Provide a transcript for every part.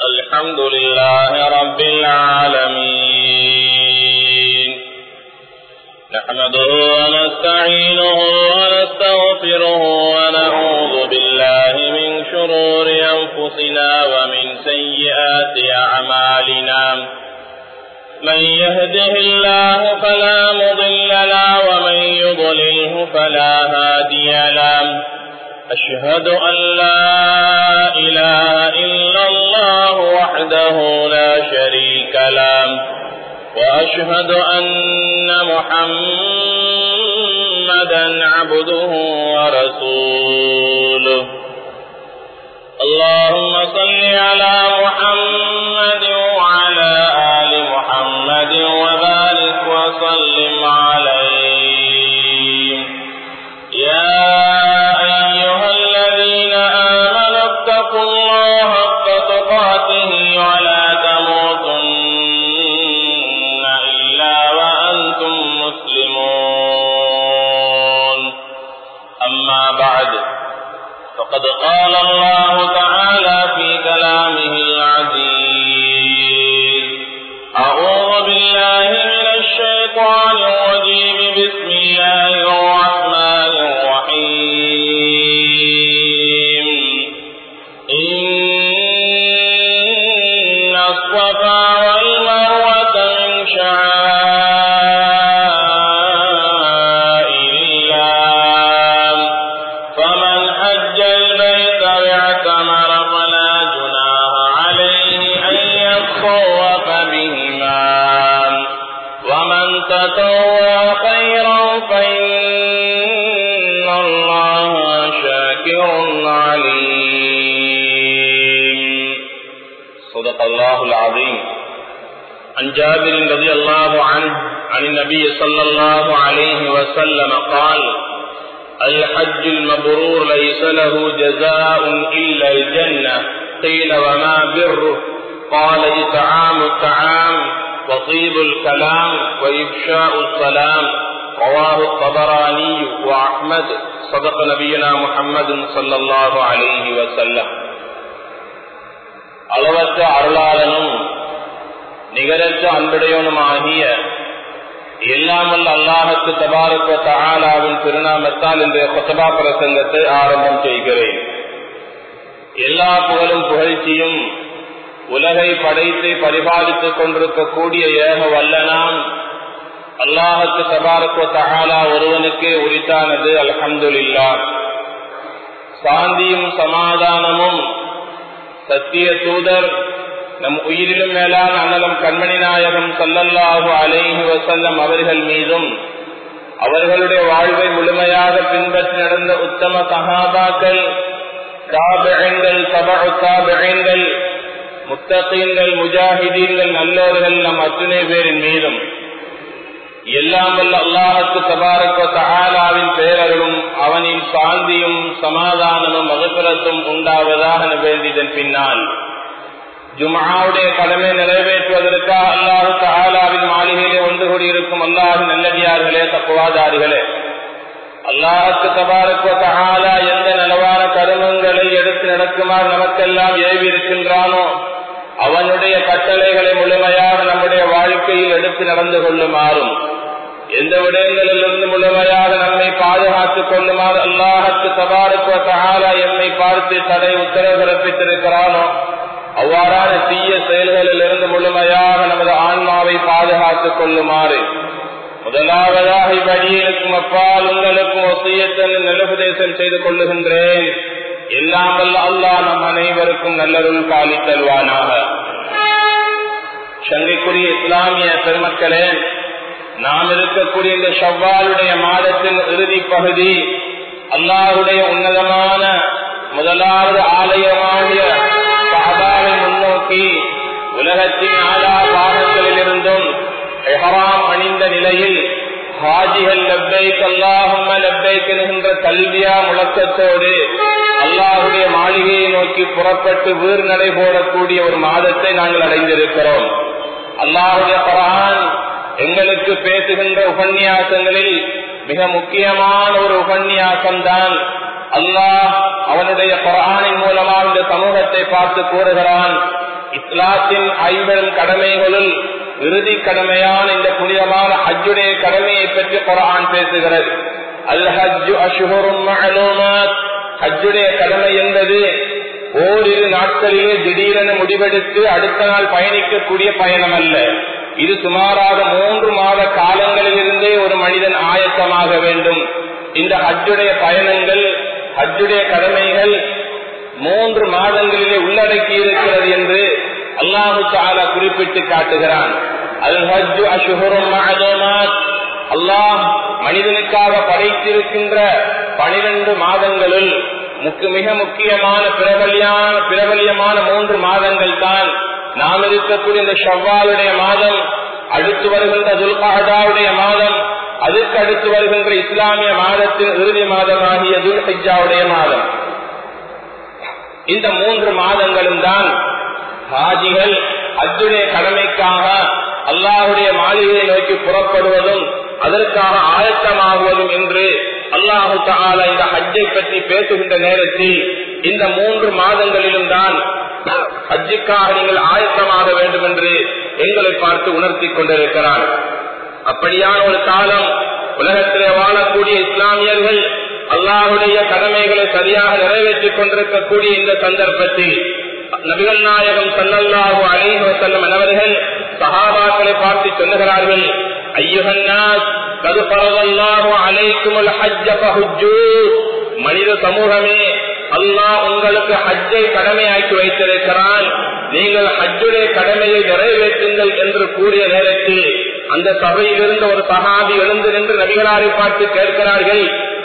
الحمد لله رب العالمين نحمده ونستعينه ونستغفره ونعوذ بالله من شرور أنفسنا ومن سيئات أعمالنا من يهده الله فلا مضل له ومن يضلله فلا هادي له أشهد أن لا إله إلا الله وحده لا شريك له وأشهد أن محمدا عبده ورسوله اللهم صل على محمد وعلى آل محمد وبارك وسلم عليه يا أيها الذين آمنوا اتقوا الله حق تقاته ولا تموتن إلا وأنتم مسلمون أما بعد فقد قال الله تعالى في كلامه العزيز أعوذ بالله من الشيطان الرجيم بسم الله الرحمن الرحيم إن الصفا والمروة من شعائر الله فمن حج البيت واعتمر فلا جناح عليه أن يطوف بهما ومن تطوع خيرا فإن الله شاكر عليم صدق الله العظيم عن جابر رضي الله عنه عن النبي صلى الله عليه وسلم قال الحج المبرور ليس له جزاء إلا الجنة قيل وما بره قال إطعام الطعام وطيب الكلام وإفشاء السلام رواه الطبراني وأحمد صدق نبينا محمد صلى الله عليه وسلم அளவற்ற அருளாளனும் நிகரற்ற அன்புடையவனுமாகிய எல்லாமல் அல்லாஹத்து தபாரக்க தகாலாவின் திருநாமத்தால் இன்றைய கொத்தபா பிரசங்கத்தை ஆரம்பம் செய்கிறேன் எல்லா புகழும் புகழ்ச்சியும் உலகை படைத்து பரிபாலித்துக் கொண்டிருக்கக்கூடிய ஏக வல்லனாம் அல்லாஹத்து தபாரக்க தகாலா ஒருவனுக்கே உரித்தானது அலமதுல்லா சாந்தியும் சமாதானமும் சத்திய தூதர் நம் உயிரிலும் மேலான அண்ணலம் கண்மணி நாயகம் சல்லல்லாஹு அலைஹி வசல்லம் அவர்கள் மீதும் அவர்களுடைய வாழ்வை முழுமையாக பின்பற்றி நடந்த உத்தம சகாபாக்கள் தாபகங்கள் தபு தாபகங்கள் முத்தகீன்கள் முஜாஹிதீன்கள் நல்லோர்கள் நம் அத்தனை பேரின் மீதும் எல்லாம் வல்ல அல்லாஹத்து தபாரக்க தகாலாவின் பேரர்களும் அவனின் சாந்தியும் சமாதானமும் மகப்புறத்தும் உண்டாவதாக வேண்டியதன் பின்னால் ஜுமாவுடைய கடமை நிறைவேற்றுவதற்காக அல்லாஹு தகாலாவின் மாளிகையிலே ஒன்று கூடியிருக்கும் அல்லாஹு நல்லடியார்களே தப்புவாதாரிகளே அல்லாஹுக்கு தபாரக்க தகாலா எந்த நலவான கருமங்களை எடுத்து நடக்குமாறு நமக்கெல்லாம் ஏவி இருக்கின்றானோ அவனுடைய கட்டளைகளை முழுமையாக நம்முடைய வாழ்க்கையில் எடுத்து நடந்து கொள்ளுமாறும் எந்த விடயங்களிலிருந்து முழுமையாக நம்மை பாதுகாத்துக் கொள்ளுமாறு அல்லாஹத்து தபாருக்கு தகாலா எம்மை பார்த்து தடை உத்தரவு பிறப்பித்திருக்கிறானோ அவ்வாறான தீய செயல்களில் இருந்து முழுமையாக நமது ஆன்மாவை பாதுகாத்துக் கொள்ளுமாறு முதலாவதாக இவ்வழியிலுக்கும் அப்பால் உங்களுக்கும் ஒசியத்தன் நிலபதேசம் செய்து கொள்ளுகின்றேன் எல்லாம் வல்ல அல்லாஹ் நம் அனைவருக்கும் நல்லருள் பாலித்தல்வானாக சங்கைக்குரிய இஸ்லாமிய பெருமக்களே நாம் இருக்கக்கூடிய இந்த ஷவ்வாலுடைய மாதத்தின் இறுதி பகுதி அல்லாஹுடைய உன்னதமான முதலாவது ஆலயமாகிய காபாவை முன்னோக்கி உலகத்தின் ஆலா பாகங்களில் இருந்தும் எஹராம் அணிந்த நிலையில் ஹாஜிகள் லப்பைக் அல்லாஹும்ம லப்பைக் என்கின்ற கல்வியா முழக்கத்தோடு அல்லாஹுடைய மாளிகையை நோக்கி புறப்பட்டு வீர் நடை போடக்கூடிய ஒரு மாதத்தை நாங்கள் அடைந்திருக்கிறோம் அல்லாஹுடைய குரான் எங்களுக்கு பேசுகின்ற உபன்யாசங்களில் மிக முக்கியமான ஒரு உபன்யாசம் தான் அல்லாஹ் அவனுடைய குரானின் மூலமாக இந்த சமூகத்தை பார்த்து கூறுகிறான் இஸ்லாத்தின் ஐம்பெரும் கடமைகளுள் இறுதி கடமையான இந்த புனிதமான ஹஜ்ஜுடைய கடமையை பற்றி குரான் பேசுகிறது அல் ஹஜ்ஜு அஷுஹரும் மஅலூமாத் ஹஜ்ஜுடைய கடமை என்பது ஓரிரு நாட்களிலே திடீரென முடிவெடுத்து அடுத்த நாள் பயணிக்கக்கூடிய பயணம் அல்ல இது சுமாராக மூன்று மாத காலங்களிலிருந்தே ஒரு மனிதன் ஆயத்தமாக வேண்டும் இந்த ஹஜ்ஜுடைய பயணங்கள் ஹஜ்ஜுடைய கடமைகள் மூன்று மாதங்களிலே உள்ளடக்கி இருக்கிறது என்று அல்லாஹு தாலா குறிப்பிட்டு காட்டுகிறான் அல் ஹஜ்ஜு அஷுஹரும் அல்லாஹ் மனிதனுக்காக படைத்திருக்கின்ற பனிரெண்டு மாதங்களுள் முக்கு மிக முக்கியமான பிரபலியான பிரபலியமான மூன்று மாதங்கள் தான் நாம் இருக்கக்கூடிய இந்த ஷவ்வாலுடைய மாதம் அடுத்து வருகின்ற துல்காடாவுடைய மாதம் அதுக்கு அடுத்து வருகின்ற இஸ்லாமிய மாதத்தின் இறுதி மாதமாகிய துல்ஹிஜாவுடைய மாதம் இந்த மூன்று மாதங்களும் தான் ஹாஜிகள் அத்துடைய கடமைக்காக அல்லாஹுடைய மாளிகையை நோக்கி புறப்படுவதும் அதற்காக ஆயத்தமாகுவதும் என்று அல்லாஹு தாலா இந்த ஹஜ்ஜை பற்றி பேசுகின்ற நேரத்தில் இந்த மூன்று மாதங்களிலும் தான் ஹஜ்ஜுக்காக நீங்கள் ஆயத்தமாக வேண்டும் என்று எங்களை பார்த்து உணர்த்தி கொண்டிருக்கிறார் அப்படியான ஒரு காலம் உலகத்திலே வாழக்கூடிய இஸ்லாமியர்கள் அல்லாஹுடைய கடமைகளை சரியாக நிறைவேற்றிக் கொண்டிருக்கக்கூடிய இந்த சந்தர்ப்பத்தில் நபிகள் நாயகம் சல்லல்லாஹு அலைஹி வஸல்லம் அவர்கள் சஹாபாக்களை பார்த்து சொல்லுகிறார்கள் ஐயுஹன்னாஸ் கது பரவல்லாஹு அலைக்குமுல் ஹஜ்ஜ ஃபஹுஜ்ஜு மனித சமூகமே அல்லாஹ் உங்களுக்கு ஹஜ்ஜை கடமையாக்கி வைத்திருக்கிறான் நீங்கள் ஹஜ்ஜுடைய கடமையை நிறைவேற்றுங்கள் என்று கூறிய நேரத்தில் அந்த சபையில் இருந்த ஒரு சகாபி எழுந்து நின்று நபிகளாரை பார்த்து கேட்கிறார்கள்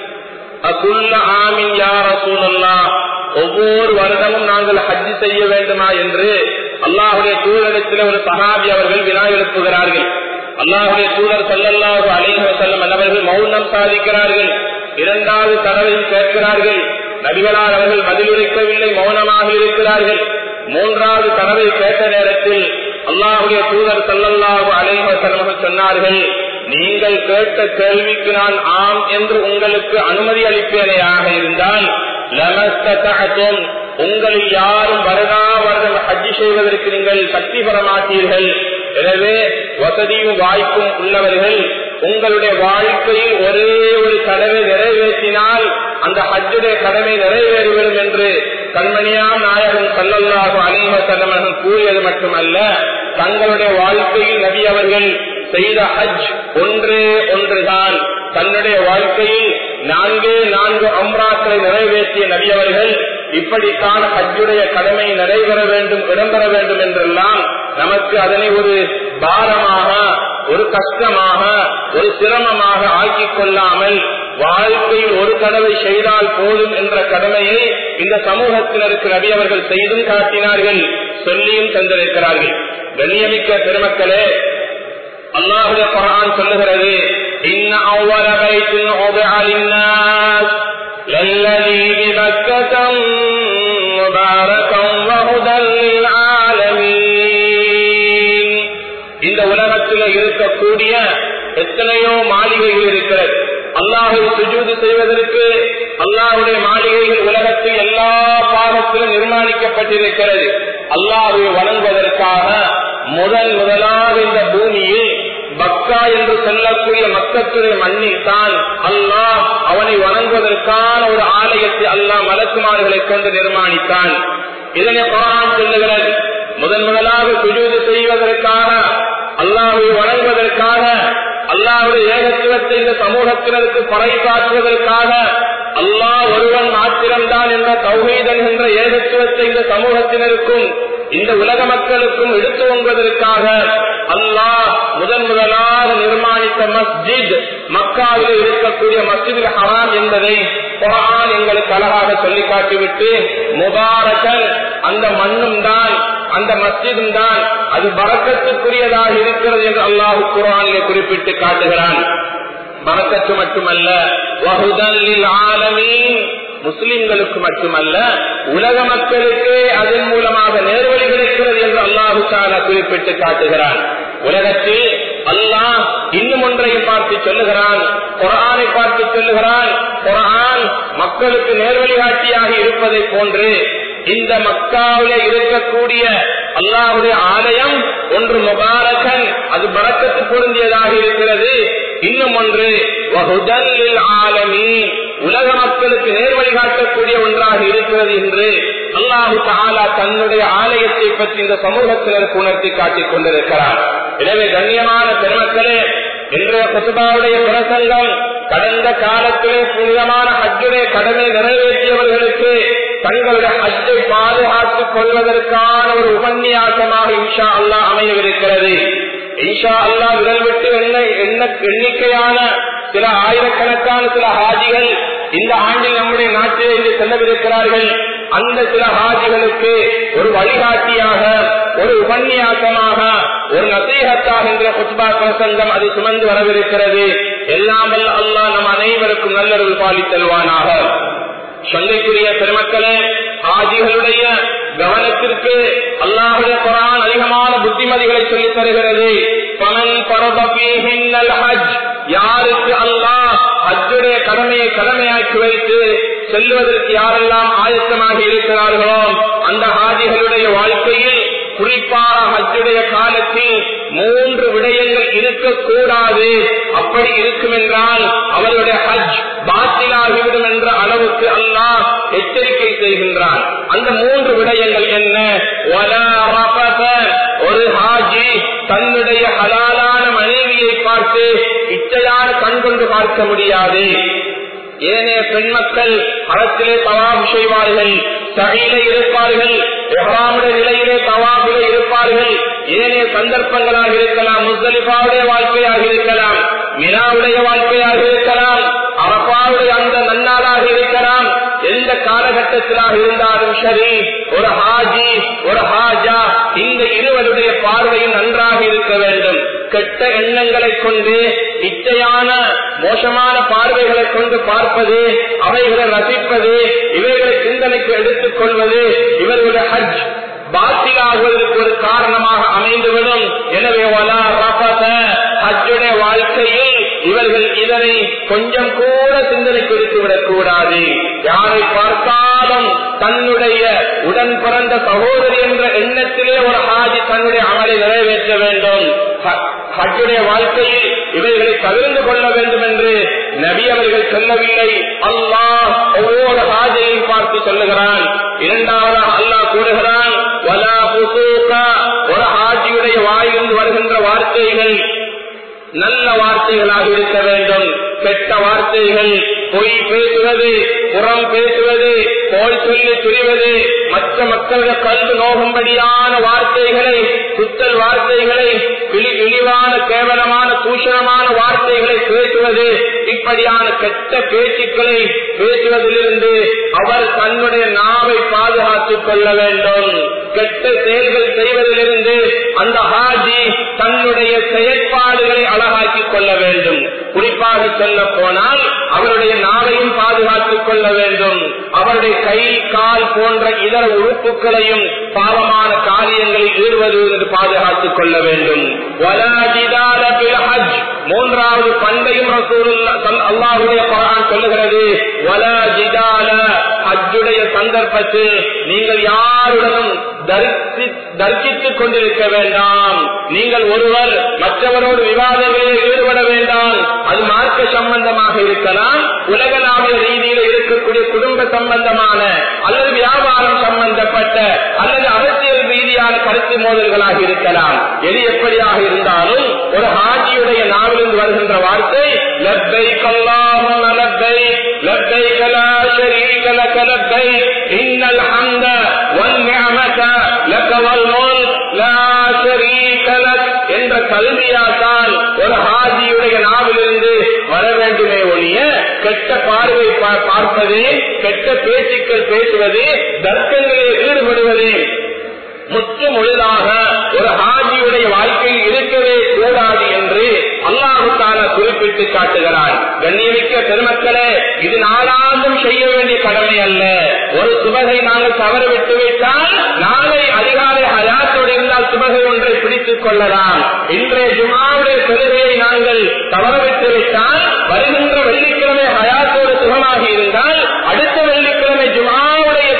அகுல்ல ஆமின் யார் சூழல்லா ஒவ்வொரு வருடமும் நாங்கள் ஹஜ் செய்ய வேண்டுமா என்று அல்லாஹுடைய தூதரத்தில் ஒரு சகாபி அவர்கள் வினா எழுப்புகிறார்கள் அல்லாஹுடைய தூதர் சல்லல்லாஹு அலைஹி வஸல்லம் அவர்கள் மௌனம் சாதிக்கிறார்கள் இரண்டாவது தடவையும் கேட்கிறார்கள் நபிகளார் அவர்கள் பதிலுரைக்கவில்லை மௌனமாக இருக்கிறார்கள் மூன்றாவது தடவை கேட்ட நேரத்தில் அல்லாஹுடைய தூதர் சல்லல்லாஹு அலைஹி வஸல்லம் சொன்னார்கள் நீங்கள் கேட்ட கேள்விக்கு நான் ஆம் என்று உங்களுக்கு அனுமதி அளிப்பேனையாக இருந்தால் லமஸ்ததஅதும் உங்களில் யாரும் வருடா வருடம் ஹஜ்ஜி செய்வதற்கு நீங்கள் சக்தி பெற மாட்டீர்கள் எனவே வசதியும் வாய்ப்பும் உள்ளவர்கள் உங்களுடைய வாழ்க்கையில் ஒரே ஒரு கடமை நிறைவேற்றினால் அந்த ஹஜ்ஜுடைய கடமை நிறைவேறிவிடும் என்று கண்மணியாம் நாயகன் சல்லல்லாஹு அலைஹி வஸல்லம் கூறியது மட்டுமல்ல தங்களுடைய வாழ்க்கையில் நபி அவர்கள் செய்த ஹஜ் ஒன்றே ஒன்றுதான் தன்னுடைய வாழ்க்கையில் நான்கே நான்கு அம்ராக்களை நிறைவேற்றிய நபி அவர்கள் இப்படித்தான் ஹஜ்ஜுடைய கடமை நிறைவேற வேண்டும் இடம்பெற வேண்டும் என்றெல்லாம் நமக்கு அதனை ஒரு பாரமாக ஒரு கஷ்டமாக ஒரு சிரமமாக ஆக்கிக் கொள்ளாமல் வாழ்க்கையில் ஒரு கடவை செய்தால் போதும் என்ற கடமையை இந்த சமூகத்தினருக்கு நபி அவர்கள் செய்தும் காட்டினார்கள் சொல்லியும் தந்திருக்கிறார்கள் கண்ணியமிக்க பெருமக்களே அல்லாஹுடைய குரான் சொல்லுகிறது இன்ன அவ்வள பைத்தின் உபஅ லின்னாஸ் லல்லதி பிபக்கதம் முபாரகம் வஹுதல் லில்ஆலமீன் இந்த உலகத்தில் இருக்கக்கூடிய எத்தனையோ மாளிகைகள் இருக்கிறது அல்லாஹை சுஜூது செய்வதற்கு அல்லாஹுடைய மாளிகைகள் உலகத்தில் எல்லா பாகத்திலும் நிர்மாணிக்கப்பட்டிருக்கிறது அல்லாஹை வணங்குவதற்காக முதல் முதலாக இந்த பூமியில் பக்கா என்று சொல்லக்கூடிய மக்கத்துடைய மண்ணில் தான் அல்லாஹ் அவனை வணங்குவதற்கான ஒரு ஆலயத்தை அல்லாஹ் மலக்குமார்களை கொண்டு நிர்மாணித்தான் இதனை குரான் சொல்லுகிறது முதன் முதலாக சுஜூது செய்வதற்காக அல்லாஹை வணங்குவதற்காக அல்லாஹுடைய ஏகத்துவத்தை இந்த சமூகத்தினருக்கு பறைசாற்றுவதற்காக அல்லாஹ் ஒருவன் மாத்திரம்தான் என்ற தௌஹீதன் என்ற ஏகத்துவத்தை இந்த சமூகத்தினருக்கும் இந்த உலக மக்களுக்கும் எடுத்து வங்குவதற்காக அல்லாஹ் முதன் முதலாக நிர்மாணித்த மஸ்ஜித் மக்காவில் இருக்கக்கூடிய மஸ்ஜித் ஹராம் என்பதை குரான் எங்களுக்கு அழகாக சொல்லி காட்டிவிட்டு முபாரகன் அந்த மண்ணும் தான் அந்த மஸ்ஜிதும் தான் அது பறக்கத்துக்குரியதாக இருக்கிறது என்று அல்லாஹு குரானிலே குறிப்பிட்டு காட்டுகிறான் பறக்கத்து மட்டுமல்ல வகுதல்லில் ஆலமீன் முஸ்லிம்களுக்கு மட்டுமல்ல உலக மக்களுக்கு அதன் மூலமாக நேர்வழி கிடைக்கிறது என்று அல்லாஹு தாலா குறிப்பிட்டு காட்டுகிறான் உலகத்தில் அல்லாஹ் இன்னும் ஒன்றையும் பார்த்து சொல்லுகிறான் குரானை பார்த்து சொல்லுகிறான் குரான் மக்களுக்கு நேர்வழிகாட்டியாக இருப்பதை போன்று இந்த மக்காவிலே இருக்கக்கூடிய அல்லாஹுடைய ஆலயம் ஒன்று முபாரகன் அது பறக்கத்து பொருந்தியதாக இருக்கிறது இன்னும் ஒன்று வஹுதல் ஆலமீன் உலக மக்களுக்கு நேர் வழிகாட்டக்கூடிய ஒன்றாக இருக்கிறது என்று அல்லாஹு தாலா தன்னுடைய ஆலயத்தை பற்றி இந்த சமூகத்தினருக்கு உணர்த்தி காட்டிக் கொண்டிருக்கிறார் எனவே கண்ணியமான பெருமக்களே இன்றைய குசுபாவுடைய பிரசங்கம் கடந்த காலத்திலே புனிதமான ஹஜ்ஜுடைய கடமை நிறைவேற்றியவர்களுக்கு தங்களுடைய ஹஜ்ஜை பாதுகாத்துக் கொள்வதற்கான ஒரு உபன்யாசமாக இன்ஷா அல்லா அமையவிருக்கிறது இன்ஷா அல்லா விரல் விட்டு எண்ண எண்ண எண்ணிக்கையான சில ஆயிரக்கணக்கான சில ஹாஜிகள் இந்த ஆண்டில் நம்முடைய நாட்டில் இன்று செல்லவிருக்கிறார்கள் அந்த சில ஹாஜிகளுக்கு ஒரு வழிகாட்டியாக ஒரு உபன்யாசமாக ஒரு நசீகத்தாக என்ற குத்பா பிரசங்கம் அது சுமந்து வரவிருக்கிறது எல்லாம் வல்ல அல்லாஹ் நம் அனைவருக்கும் நல்லொரு பாலித்தல்வானாக சொல்லிக்குரிய பெருமக்களே ஆஜிகளுடைய கவனத்திற்கு அல்லாஹுடைய குரான் அதிகமான புத்திமதிகளை சொல்லித் தருகிறது பமன் பரபீஹின்னல் ஹஜ் யாருக்கு அல்லாஹ் ஹஜ்ஜுடைய கடமையை கடமையாக்கி வைத்து செல்வதற்கு யாரெல்லாம் ஆயத்தமாக இருக்கிறார்களோ அந்த ஹாஜிகளுடைய வாழ்க்கையில் குறிப்பாக ஹஜ்ஜுடைய காலத்தில் மூன்று விடயங்கள் இருக்கக்கூடாது அப்படி இருக்கும் என்றால் அவர்களுடைய ஹஜ் பாத்திலாகிவிடும் என்ற அளவுக்கு அல்லாஹ் எச்சரிக்கை செய்கின்றான் அந்த மூன்று விடயங்கள் என்ன ஒரு ஹாஜி தன்னுடைய ஹலாலான மனைவியை பார்த்து இச்சையான கண் கொண்டு பார்க்க முடியாது ஏனைய பெண் மக்கள் அறத்திலே தவாபு செய்வார்கள் சகையிலே இருப்பார்கள் எஹ்ராமுடைய நிலையிலே தவாபிலே இருப்பார்கள் ஏனைய சந்தர்ப்பங்களாக இருக்கலாம் முஸ்தலிஃபாவுடைய வாழ்க்கையாக இருக்கலாம் மினாவுடைய வாழ்க்கையாக இருக்கலாம் அரப்பாவுடைய அந்த நன்னாளாக இருக்கலாம் எந்த காலகட்டத்திலாக இருந்தாலும் சரி ஒரு ஹாஜி ஒரு ஹாஜா இந்த இருவருடைய பார்வையும் நன்றாக இருக்க வேண்டும் கெட்ட எண்ணங்களை கொண்டு இச்சையான மோசமான பார்வைகளை கொண்டு பார்ப்பது அவைகளை ரசிப்பது இவைகளை சிந்தனைக்கு எடுத்துக் கொள்வது இவர்களுடைய ஹஜ் பாத்திலாகுவதற்கு ஒரு காரணமாக அமைந்துவிடும் எனவே ஹஜ்ஜுடைய வாழ்க்கையில் இவர்கள் இதனை கொஞ்சம் கூட சிந்தனைக்கு எடுத்துவிடக் கூடாது யாரை பார்த்தாலும் தன்னுடைய உடன் பிறந்த சகோதரி என்ற எண்ணத்திலே ஒரு ஹாஜி தன்னுடைய அமலை நிறைவேற்ற வேண்டும் ஹஜ்ஜுடைய வாழ்க்கையில் இவைகளை தவிர்த்து கொள்ள வேண்டும் என்று நபி அவர்கள் சொல்லவில்லை அல்லாஹ் ஒவ்வொரு ஹாஜையும் பார்த்து சொல்லுகிறான் இரண்டாவதாக அல்லாஹ் கூறுகிறான் ஒரு ஹாஜியுடைய வாயிலிருந்து வருகின்ற வார்த்தைகள் நல்ல வார்த்தைகளாக இருக்க வேண்டும் கெட்ட வார்த்தைகள் பொய் பேசுவது புறம் பேசுவது போல் சொல்லி துரிவது மற்ற மக்களுடைய கல்வி நோகும்படியான வார்த்தைகளை குத்தல் வார்த்தைகளை இழிவான கேவலமான தூஷணமான வார்த்தைகளை பேசுவது இப்படியான கெட்ட பேச்சுக்களை பேசுவதிலிருந்து அவர் தன்னுடைய நாவை பாதுகாத்துக் கொள்ள வேண்டும் கெட்ட செயல்கள் செய்வதிலிருந்து அந்த ஹாஜி தன்னுடைய செயற்பாடுகளை அழகாக்கிக் கொள்ள வேண்டும் குறிப்பாக சொல்ல போனால் அவருடைய நாவையும் பாதுகாத்துக் கொள்ள வேண்டும் அவருடைய கை கால் போன்ற இதர உறுப்புகளையும் பாவமான காரியங்களில் ஈடுபடுவதற்கு பாதுகாத்துக் கொள்ள வேண்டும் மூன்றாவது பண்டையும் அல்லாஹுடைய குரான் சொல்லுகிறது ஹஜ்ஜுடைய சந்தர்ப்பத்தில் நீங்கள் யாருடனும் தர்க்கித்துக் கொண்டிருக்க வேண்டாம் நீங்கள் ஒருவர் மற்றவரோடு விவாதங்களில் ஈடுபட வேண்டாம் அது மார்க்க சம்பந்தமாக இருக்கலாம் உலகளாவிய ரீதியில் இருக்கக்கூடிய குடும்ப சம்பந்தமான அல்லது வியாபாரம் சம்பந்தப்பட்ட அல்லது அரசியல் ரீதியான கருத்து மோதல்களாக இருக்கலாம் எது எப்படியாக இருந்தாலும் ஒரு ஹாஜியுடைய நாவிலிருந்து வருகின்ற வார்த்தை லப்பை கல்லாம் லப்பை லப்பை கலா ஷரீக லக லப்பை இன்னல் ஹம்த வல் நிஅமத லக வல் முல்க் லா ஷரீக லக் என்ற கல்வியாத்தான் ஒரு ஹாஜியுடைய நாவிலிருந்து வர வேண்டுமே ஒழிய கெட்ட பார்வை பார்ப்பது கெட்ட பேச்சுக்கள் பேசுவது தர்க்கங்களில் ஈடுபடுவது முற்று முழுதாக ஒரு ஹாஜியுடைய வாழ்க்கையில் இருக்கவே கூடாது என்று அல்லாஹுக்கான குறிப்பிட்டு காட்டுகிறார் கண்ணியமிக்க பெருமக்களே இது நாளாந்தும் செய்ய வேண்டிய கடமை அல்ல ஒரு சுபகை நாங்கள் தவற விட்டு விட்டால் நாளை அதிகாலை ஹயாத்தோடு இருந்தால் சுபகை ஒன்றை பிடித்துக் கொள்ளலாம் இன்றைய ஜுமாவுடைய தொழுகையை நாங்கள் தவற விட்டு விட்டால் வருகின்ற வெள்ளிக்கிழமை ஹயாத்தோடு சுகமாக இருந்தால் அடுத்த வெள்ளிக்கிழமை ஜுமாவுடைய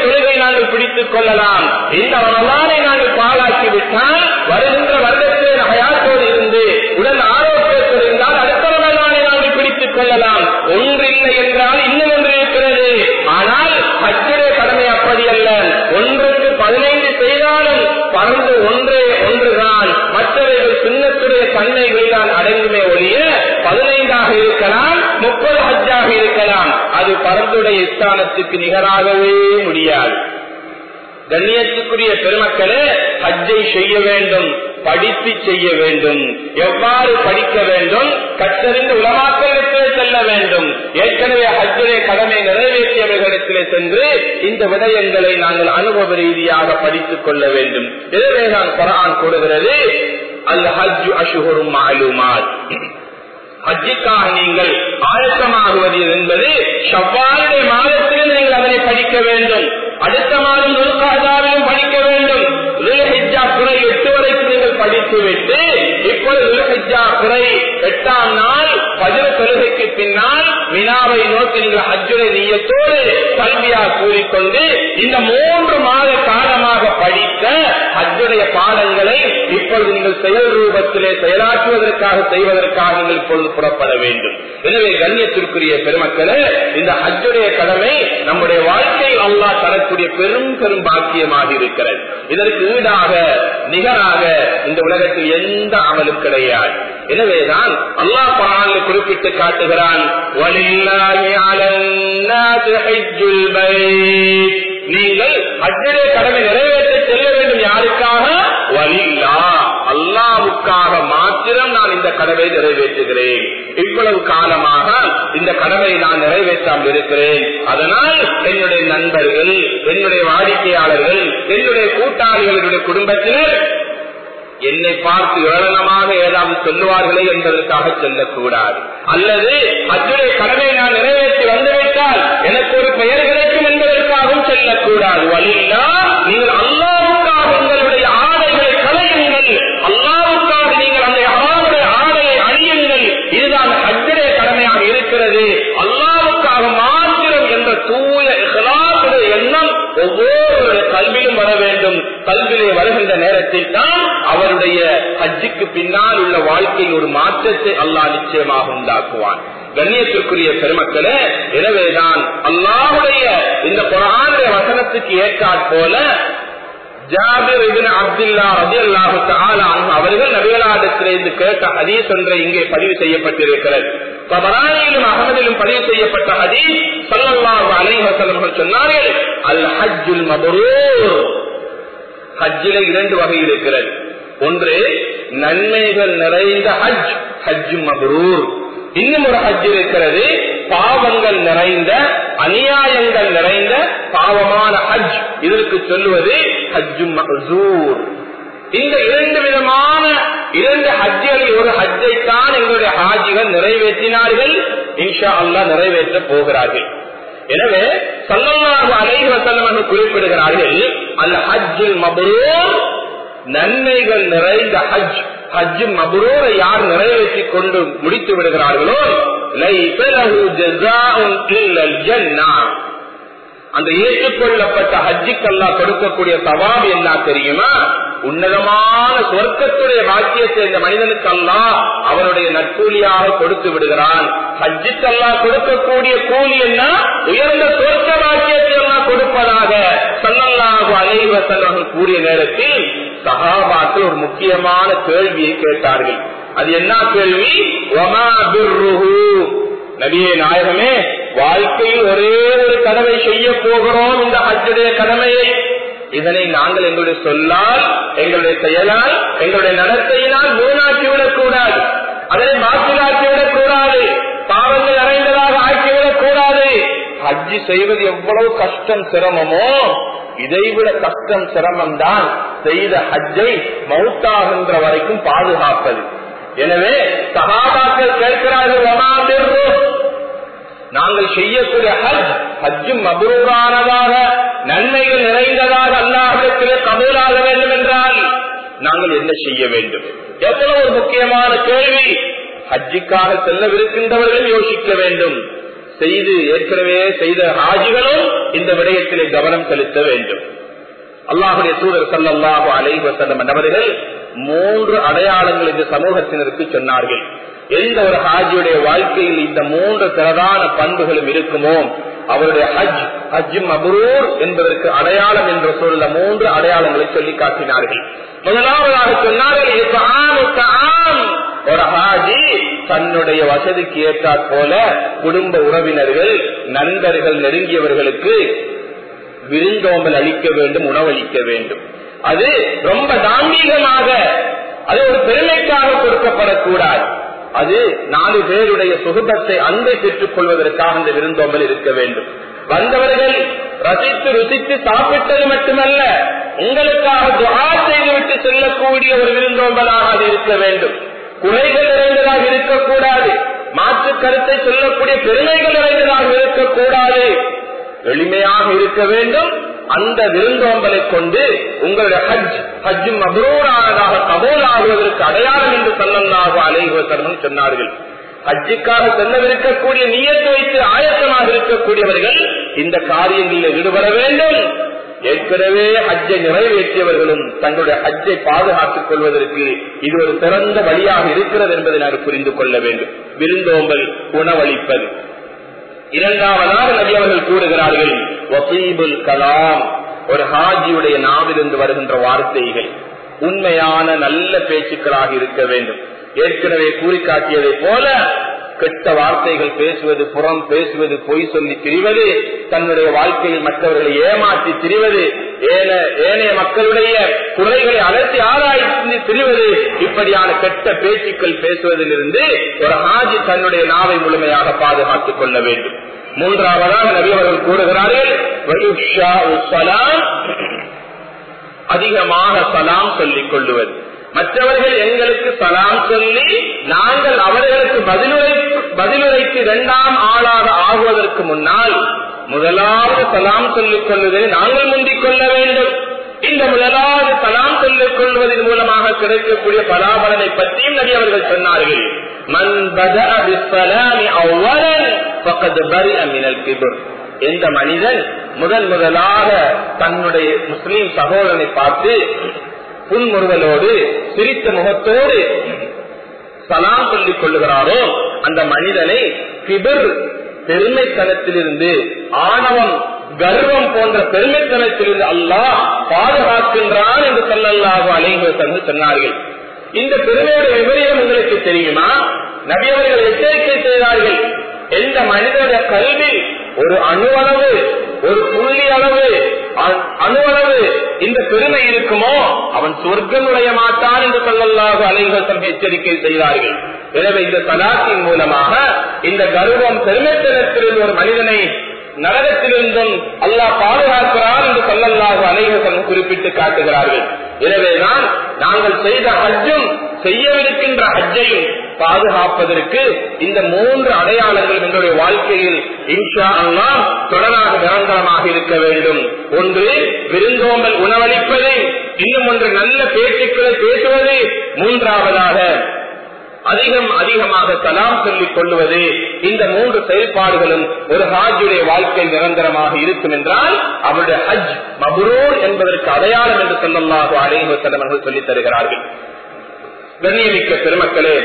தொழுகை நாங்கள் பிடித்துக் கொள்ளலாம் இந்த ரமலானை நாங்கள் பாழாக்கி விட்டால் வருகின்ற வருடத்திலே ஹயாத்தோடு இருந்து உடல் ஆரோக்கியத்தோடு இருந்தால் அடுத்த ரமலானை நாங்கள் பிடித்துக் கொள்ளலாம் ஒன்று இல்லை என்றால் இன்னும் ஒன்று இருக்கிறது ஆனால் ஹஜ்ஜுடைய கடமை அப்படி அல்ல ஒன்றுக்கு பதினைந்து செய்தாலும் பறந்து ஒன்றே ஒன்றுதான் மற்றவைகள் சின்னத்துடைய தன்மைகளில் அடங்குமே ஒழிய பதினைந்தாக இருக்கலாம் முப்பது ஹஜ்ஜாக இருக்கலாம் அது பரந்துடைய ஸ்தானத்துக்கு நிகராகவே முடியாது கண்ணியத்துக்குரிய பெருமக்களே ஹஜ்ஜை செய்ய வேண்டும் படித்து செய்ய வேண்டும் எவ்வாறு படிக்க வேண்டும் கற்றறிந்து உலமாக்களிடத்திலே செல்ல வேண்டும் ஏற்கனவே ஹஜ்ஜுடைய கடமை நிறைவேற்றியவர்களிடத்திலே சென்று இந்த விடயங்களை நாங்கள் அனுபவ ரீதியாக படித்துக் கொள்ள வேண்டும் எனவே நான் குரான் கூடுகிறது அல் ஹஜ் அஷுகரும் மாலுமாத் ஹஜ்ஜுக்காக நீங்கள் ஆயத்தமாகுவது என்பது ஷவ்வாலுடைய மாதத்திலும் நீங்கள் அதனை படிக்க வேண்டும் அடுத்த மாதம் துல்காதாவிலும் படிக்க வேண்டும் துல்ஹிஜா குறை எட்டு வரைக்கும் நீங்கள் படித்துவிட்டு இப்பொழுது துல்ஹிஜா குறை எட்டாம் நாள் பதிர தொழுகைக்கு பின்னால் மினாவை நோக்கி நீங்கள் ஹஜ்ஜுரை நீயத்தோடு கல்வியா கூறிக்கொண்டு இந்த மூன்று மாத காலமாக படித்த ஹஜ்ஜுடைய பாடங்களை இப்பொழுது நீங்கள் செயல் ரூபத்திலே செயலாற்றுவதற்காக செய்வதற்காக நீங்கள் இப்பொழுது புறப்பட வேண்டும் எனவே கண்ணியத்திற்குரிய பெருமக்களே இந்த ஹஜ்ஜுடைய கடமை நம்முடைய வாழ்க்கையில் அல்லாஹ் தரக்கூடிய பெரும் பெரும் பாக்கியமாக இருக்கிறது இதற்கு ஈடாக நிகராக இந்த உலகத்தில் எந்த அமலும் கிடையாது எனவேதான் அல்லாஹ் பரானில் குறிப்பிட்டு காட்டுகிறான் நீங்கள் ஹஜ்ஜுடைய கடமை நிறைவேற்ற செல்ல வேண்டும் யாருக்காக வலில்லா அல்லாவுக்காக மாத்திரம் நான் இந்த கடமை நிறைவேற்றுகிறேன் இவ்வளவு காலமாக இந்த கடமை நான் நிறைவேற்றாமல் இருக்கிறேன் அதனால் என்னுடைய நண்பர்கள் என்னுடைய வாடிக்கையாளர்கள் என்னுடைய கூட்டாளிகள் என்னுடைய குடும்பத்தினர் என்னை பார்த்து ஏளனமாக ஏதாவது சொல்லுவார்களே என்பதற்காக செல்லக்கூடாது அல்லது அத்துடைய கடமை நான் நிறைவேற்றி வந்துவிட்டால் எனக்கு ஒரு பெயர் கிடைக்கும் என்பதற்காகவும் செல்லக்கூடாது வழியில்லா நீங்கள் அல்லாவுக்காக உங்களுடைய ஆடைகளை களையுங்கள் அல்லாவுக்காக நீங்கள் அந்த அல்லாவுடைய ஆடையை அழியுங்கள் இதுதான் அஜ்ஜுடைய கடமையாக இருக்கிறது அல்லாவுக்காக மாத்திரம் என்ற தூய இஹ்லாசுடைய எண்ணம் ஒவ்வொரு கல்வியும் வர வேண்டும் கல்வியிலே வருகின்ற நேரத்தில் தான் அவருடைய ஹஜ்ஜுக்கு பின்னால் உள்ள வாழ்க்கையில் ஒரு மாற்றத்தை அல்லாஹ் நிச்சயமாக உண்டாக்குவான் கண்ணியத்திற்குரிய பெருமக்களே எனவேதான் அல்லாஹுடைய இந்த குரானுடைய வசனத்துக்கு ஏற்றாற் போல ஜாபிர் இபின் அப்துல்லா ரதி அல்லாஹு அவர்கள் நபிகளாடத்திலிருந்து கேட்ட ஹதீஸ் ஒன்றை இங்கே பதிவு செய்யப்பட்டிருக்கிறது பபரானிலும் அகமதிலும் பதிவு செய்யப்பட்ட ஹதீஸ் சல்லல்லாஹு அலைஹி வஸல்லம் சொன்னார்கள் அல் ஹஜ்ஜுல் மபரூர் ஹஜ்ஜில இரண்டு வகை இருக்கிறது ஒன்று நன்மைகள் நிறைந்த ஹஜ் ஹஜ் மபரூர் இன்னும் ஒரு ஹஜ் இருக்கிறது பாவங்கள் நிறைந்த அநியாயங்கள் நிறைந்த பாவமான ஹஜ் இதற்கு சொல்லுவது ஹஜ்ஜு மஹூர் இந்த இரண்டு விதமான இரண்டு ஹஜ்ஜிகளில் ஒரு ஹஜ்ஜை தான் எங்களுடைய ஹாஜிகள் நிறைவேற்றினார்கள் இன்ஷா அல்லா நிறைவேற்ற போகிறார்கள் எனவே சல்லல்லாஹு அலைஹி வஸல்லம் குறிப்பிடுகிறார்கள் அல் ஹஜ்ஜுல் மப்ரூர் நன்மைகள் நிறைந்த ஹஜ் ஹஜ் மப்ரூரை யார் நிறைவேற்றி கொண்டு முடித்து விடுகிறார்களோ லைஸ லஹு ஜஸாஉன் இல்லல் ஜன்னah அந்த ஏற்றுக்கொள்ளப்பட்ட ஹஜ்ஜிக்கல்லா கொடுக்கக்கூடிய சவாப் என்ன தெரியுமா உன்னதமான சொர்க்கத்துடைய பாக்கியத்தை இந்த மனிதனுக்கு அல்லா அவனுடைய நற்கூலியாக கொடுத்து விடுகிறான் ஹஜ்ஜிக்கல்லா கொடுக்கக்கூடிய கூலி என்ன உயர்ந்த சொர்க்க பாக்கியத்தை எல்லாம் கொடுப்பதாக சல்லல்லாஹு அலைஹி வஸல்லம் கூறிய நேரத்தில் சஹாபாக்கள் ஒரு முக்கியமான கேள்வியை கேட்டார்கள் அது என்ன கேள்வி ஒமா பிர்ருஹு நபியே நாயகமே வாழ்க்கையில் ஒரே ஒரு கடமை செய்ய போகிறோம் இந்த ஹஜ்ஜுடைய கடமையை இதனை நாங்கள் எங்களுடைய சொல்லால் எங்களுடைய செயலால் எங்களுடைய நடத்தையினால் வீணாக்கி விடக்கூடாது அதனை மாற்றிலாக்கி விடக்கூடாது பாவங்கள் நிறைந்ததாக ஆக்கிவிடக் கூடாது ஹஜ்ஜி செய்வது எவ்வளவு கஷ்டம் சிரமமோ இதைவிட கஷ்டம் சிரமம் தான் செய்த ஹஜ்ஜை மவுத்தாகின்ற வரைக்கும் பாதுகாப்பது எனவே சகாபாக்கள் கேட்கிறார்கள் நாங்கள் செய்யக்கூடிய ஹஜ் ஹஜ்ஜும் மபரூரானதாக நன்மைகள் நிறைந்ததாக அல்லாஹிடத்திலே கபூலாக வேண்டும் என்றால் நாங்கள் என்ன செய்ய வேண்டும் எவ்வளவு ஒரு முக்கியமான கேள்வி ஹஜ்ஜிக்காக செல்லவிருக்கின்றவர்கள் யோசிக்க வேண்டும் செய்து ஏற்கனவே செய்த ஹாஜிகளும் இந்த விடயத்திலே கவனம் செலுத்த வேண்டும் அல்லாஹுடைய தூதர் சல்லாஹு அலைஹி வசல்லம் என்பவர்கள் மூன்று அடையாளங்கள் இந்த சமூகத்தினருக்கு சொன்னார்கள் எந்த ஒரு ஹாஜியுடைய வாழ்க்கையில் இந்த மூன்று பிரதான பண்புகளும் இருக்குமோ அவருடைய ஹஜ் ஹஜ் மபரூர் என்பதற்கு அடையாளம் என்ற சொல்ல மூன்று அடையாளங்களை சொல்லி காட்டினார்கள் முதலாவதாக சொன்னார்கள் ஒரு ஹாஜி தன்னுடைய வசதிக்கு ஏற்றாற் போல குடும்ப உறவினர்கள் நண்பர்கள் நெருங்கியவர்களுக்கு விருந்தோம்பல் அளிக்க வேண்டும் உணவளிக்க வேண்டும் அது ரொம்ப தாம்பீகமாக அது ஒரு பெருமைக்காக கொடுக்கப்படக்கூடாது அது நாலு பேருடைய சுகபத்தை அன்பை பெற்றுக் கொள்வதற்காக அந்த விருந்தோம்பல் இருக்க வேண்டும் வந்தவர்கள் ரசித்து ருசித்து சாப்பிட்டது மட்டுமல்ல உங்களுக்காக துவா செய்துவிட்டு செல்லக்கூடிய ஒரு விருந்தோம்பலாக அது இருக்க வேண்டும் குறைகள் நிறைந்ததாக இருக்கக்கூடாது மாற்று கருத்தை சொல்லக்கூடிய பெருமைகள் நிறைந்ததாக இருக்கக்கூடாது எளிமையாக இருக்க வேண்டும் அந்த விருந்தோம்பலை கொண்டு உங்களுடைய ஹஜ் ஹஜ் மபரூரானதாக கபோல் ஆகுவதற்கு அடையாளம் என்று சொல்லலாக அலைவசர்மன் சொன்னார்கள் ஹஜ்ஜுக்காக செல்லவிருக்கக்கூடிய நீயத்தை வைத்து ஆயத்தமாக இருக்கக்கூடியவர்கள் இந்த காரியங்களில் ஈடுபட வேண்டும் ஏற்கனவே ஹஜ்ஜை நிறைவேற்றியவர்களும் தங்களுடைய ஹஜ்ஜை பாதுகாத்துக் கொள்வதற்கு இது ஒரு சிறந்த வழியாக இருக்கிறது என்பதை நாங்கள் புரிந்து கொள்ள வேண்டும் விருந்தோம்பல் உணவளிப்பது இரண்டாவதாக நபி அவர்கள் கூறுகிறார்கள் வசீபுல் கலாம் ஒரு ஹாஜியுடைய நாவிலிருந்து வருகின்ற வார்த்தைகள் உண்மையான நல்ல பேச்சுக்களாக இருக்க வேண்டும் ஏற்கனவே கூறி காட்டியதை போல கெட்ட வார்த்தைகள் பேசுவது புறம் பேசுவது பொய் சொல்லி திரிவது தன்னுடைய வாழ்க்கையில் மற்றவர்களை ஏமாற்றி திரிவது ஏனைய மக்களுடைய குறைகளை அலசி ஆராய்ச்சி திரிவது இப்படியான கெட்ட பேச்சுக்கள் பேசுவதிலிருந்து ஒரு ஹாஜி தன்னுடைய நாவை முழுமையாக பாதுகாத்துக் கொள்ள வேண்டும் மூன்றாவதாக நபி அவர்கள் கூறுகிறார்கள் அதிகமாக சலாம் சொல்லிக் கொள்ளுவது மற்றவர்கள் எங்களுக்கு சலாம் சொல்லி நாங்கள் அவர்களுக்கு பதிலுரை பதிலுரைக்கு இரண்டாம் ஆளாக ஆகுவதற்கு முன்னால் முதலாவது சலாம் சொல்லிக் கொள்வதை நாங்கள் முந்திக் கொள்ள வேண்டும் இந்த முதலாவது சலாம் சொல்லிக் கொள்வதன் மூலமாக கிடைக்கக்கூடிய பலாபலனை பற்றியும் நபி அவர்கள் சொன்னார்கள் மன் எந்த மனிதன் முதல் முதலாக தன்னுடைய முஸ்லீம் சகோதரனை பார்த்து புன்முறுவலோடு சிரித்த முகத்தோடு சலாம் சொல்லிக் கொள்ளுகிறாரோ அந்த மனிதனை கிபர் பெருமைத்தனத்திலிருந்து ஆணவம் கர்வம் போன்ற பெருமைத்தனத்திலிருந்து அல்லாஹ் பாதுகாக்கின்றான் என்று சொல்லல்லாக அலைந்து சொன்னார்கள் இந்த பெருமையுடைய விவரியம் உங்களுக்கு தெரியுமா நபி அவர்கள் எச்சரிக்கை செய்தார்கள் எந்த மனிதனுடைய கல்வி ஒரு அணுவளவு ஒரு புள்ளி அளவு அணுவளவு இந்த பெருமை இருக்குமோ அவன் சொர்க்கம் நுழைய மாட்டான் என்று சொல்லல்லாக அலைவசம் எச்சரிக்கை செய்தார்கள் எனவே இந்த சலாத்தின் மூலமாக இந்த கர்வம் பெருமைத்தனத்தில் ஒரு மனிதனை நரகத்திலிருந்தும் அல்லாஹ் பாதுகாக்கிறார் என்று சொல்லல்லாக அனைவசம் குறிப்பிட்டு காட்டுகிறார்கள் எனவேதான் நாங்கள் செய்த ஹஜ்ஜும் செய்யவிருக்கின்ற ஹஜ்ஜையும் பாதுகாப்பதற்கு இந்த மூன்று அடையாளங்கள் எங்களுடைய வாழ்க்கையில் இன்ஷா அல்லா தொடராக நிரந்தரமாக இருக்க வேண்டும் ஒன்று விருந்தோம்பல் உணவளிப்பது இன்னும் ஒன்று நல்ல பேச்சுக்களை பேசுவது மூன்றாவதாக அதிகம் அதிகமாக சலாம் சொல்லிக் கொள்வது இந்த மூன்று செயல்பாடுகளும் ஒரு ஹாஜுடைய வாழ்க்கை நிரந்தரமாக இருக்கும் என்றால் அவருடைய ஹஜ் மபுரூர் என்பதற்கு அடையாளம் என்று சொல்லலாக அடைவு செல்லவர்கள் சொல்லித் தருகிறார்கள் கண்ணியமிக்க பெருமக்களே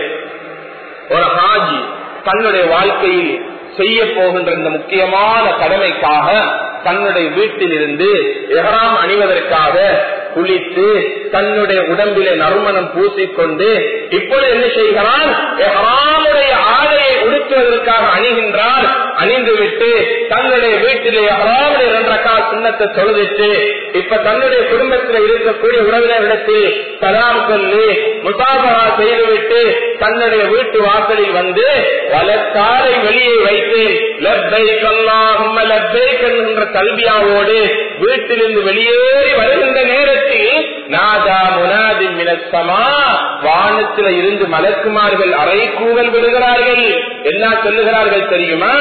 ஒரு ஹாஜி தன்னுடைய வாழ்க்கையில் செய்ய போகின்ற இந்த முக்கியமான கடமைக்காக தன்னுடைய வீட்டில் இருந்து எஹராம் அணிவதற்காக குளித்து தன்னுடைய உடம்பிலே நறுமணம் பூசிக்கொண்டு இப்பொழுது என்ன செய்கிறான் எஹராமுடைய ஆடையை உடுத்துவதற்காக அணிகின்றார் அணிந்துவிட்டு தன்னுடைய வீட்டிலே எஹராமுடைய இரண்டக்கா சின்னத்தை தொழுதிட்டு இப்ப தன்னுடைய குடும்பத்தில் இருக்கக்கூடிய உறவினர்களிடத்தில் சலாம் சொல்லி முசாபரா செய்துவிட்டு தன்னுடைய வீட்டு வாசலில் வந்து வலத்தாரை வெளியே வைத்து லப்பை கல்லாகும் லப்பை என்கின்ற கல்வியாவோடு வீட்டிலிருந்து வெளியேறி வருகின்ற நேரத்தில் நாதா முனாதி மினசமா வானத்தில் இருந்து மலக்குமார்கள் அறை கூவல் விடுகிறார்கள் என்ன சொல்லுகிறார்கள் தெரியுமா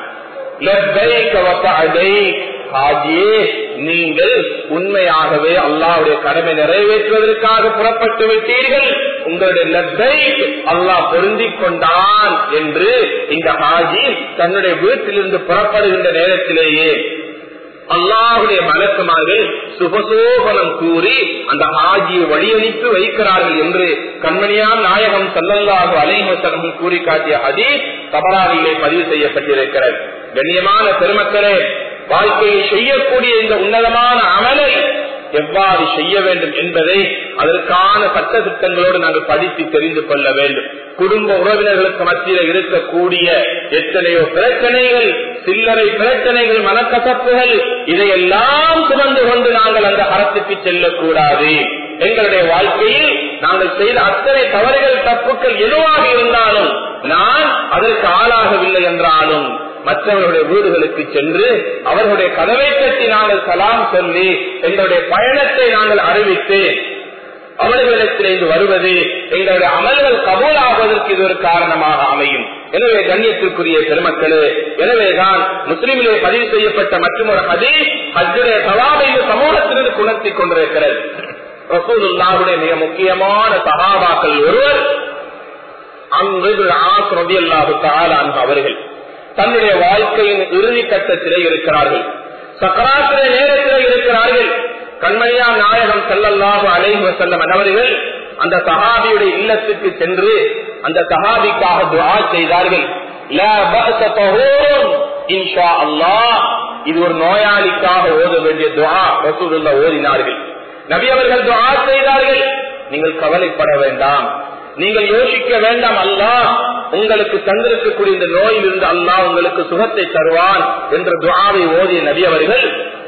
லப்பை கவசை ஹாஜியே நீங்கள் உண்மையாகவே அல்லாவுடைய கடமை நிறைவேற்றுவதற்காக புறப்பட்டு விட்டீர்கள் உங்களுடைய லப்பை அல்லாஹ் பொருந்தி கொண்டான் என்று இந்த ஹாஜி தன்னுடைய வீட்டிலிருந்து புறப்படுகின்ற நேரத்திலேயே அல்லாஹுடைய மலக்குமார்கள் சுபசோபனம் கூறி அந்த ஹாஜியை வழியளித்து வைக்கிறார்கள் என்று கண்மணியான் நாயகம் சல்லல்லாஹு அலைஹசனம் கூறி காட்டிய ஹதீஸ் தபராவிலே பதிவு செய்யப்பட்டிருக்கிறது கண்ணியமான பெருமக்களே வாழ்க்கையை செய்யக்கூடிய இந்த உன்னதமான அமலை எவ்வாறு செய்ய வேண்டும் என்பதை அதற்கான சட்ட திட்டங்களோடு நாங்கள் படித்து தெரிந்து கொள்ள வேண்டும் குடும்ப உறவினர்களுக்கு மத்தியில் இருக்கக்கூடிய எத்தனையோ பிரச்சனைகள் சில்லறை பிரச்சனைகள் மனக்கசப்புகள் இதையெல்லாம் சுமந்து கொண்டு நாங்கள் அந்த அறத்துக்கு செல்லக்கூடாது எங்களுடைய வாழ்க்கையில் நாங்கள் செய்த அத்தனை தவறுகள் தப்புக்கள் எதுவாக இருந்தாலும் நான் அதற்கு ஆளாகவில்லை என்றாலும் மற்றவர்களுடைய வீடுகளுக்கு சென்று அவர்களுடைய கதவை கட்டி நாங்கள் கலாம் சொல்லி எங்களுடைய பயணத்தை நாங்கள் அறிவித்து அவர்களிடத்திலிருந்து வருவது எங்களுடைய அமல்கள் கபூலாகுவதற்கு இது ஒரு காரணமாக அமையும் எனவே கண்ணியத்திற்குரிய பெருமக்களே எனவேதான் முஸ்லிமிலே பதிவு செய்யப்பட்ட மற்றும் ஒரு ஹதீ ஹஜ்ஜுடைய சவாபை இந்த சமூகத்திலிருந்து குணர்த்தி கொண்டிருக்கிறது ரசூலுல்லாவுடைய மிக முக்கியமான சகாபாக்கள் ஒருவர் அவர்கள் தன்னுடைய வாழ்க்கையின் இறுதி கட்டத்திலே இருக்கிறார்கள் சக்கராத்திர நேரத்திலே இருக்கிறார்கள் கண்மணியா நாயகம் செல்லல்லாக அலைஹி செல்லம் அவர்கள் அந்த சஹாபியுடைய இல்லத்துக்கு சென்று அந்த சஹாபிக்காக துவா செய்தார்கள் இது ஒரு நோயாளிக்காக ஓத வேண்டிய துவா ரசூலுல்லா ஓதினார்கள் நபி அவர்கள் துவா செய்தார்கள் நீங்கள் கவலைப்பட வேண்டாம் நீங்கள் யோசிக்க வேண்டாம் அல்லா உங்களுக்கு தந்திருக்கக்கூடிய இந்த நோயில் இருந்து அல்லா உங்களுக்கு சுகத்தை தருவான் என்ற துவாவை ஓதிய நபி அவர்கள்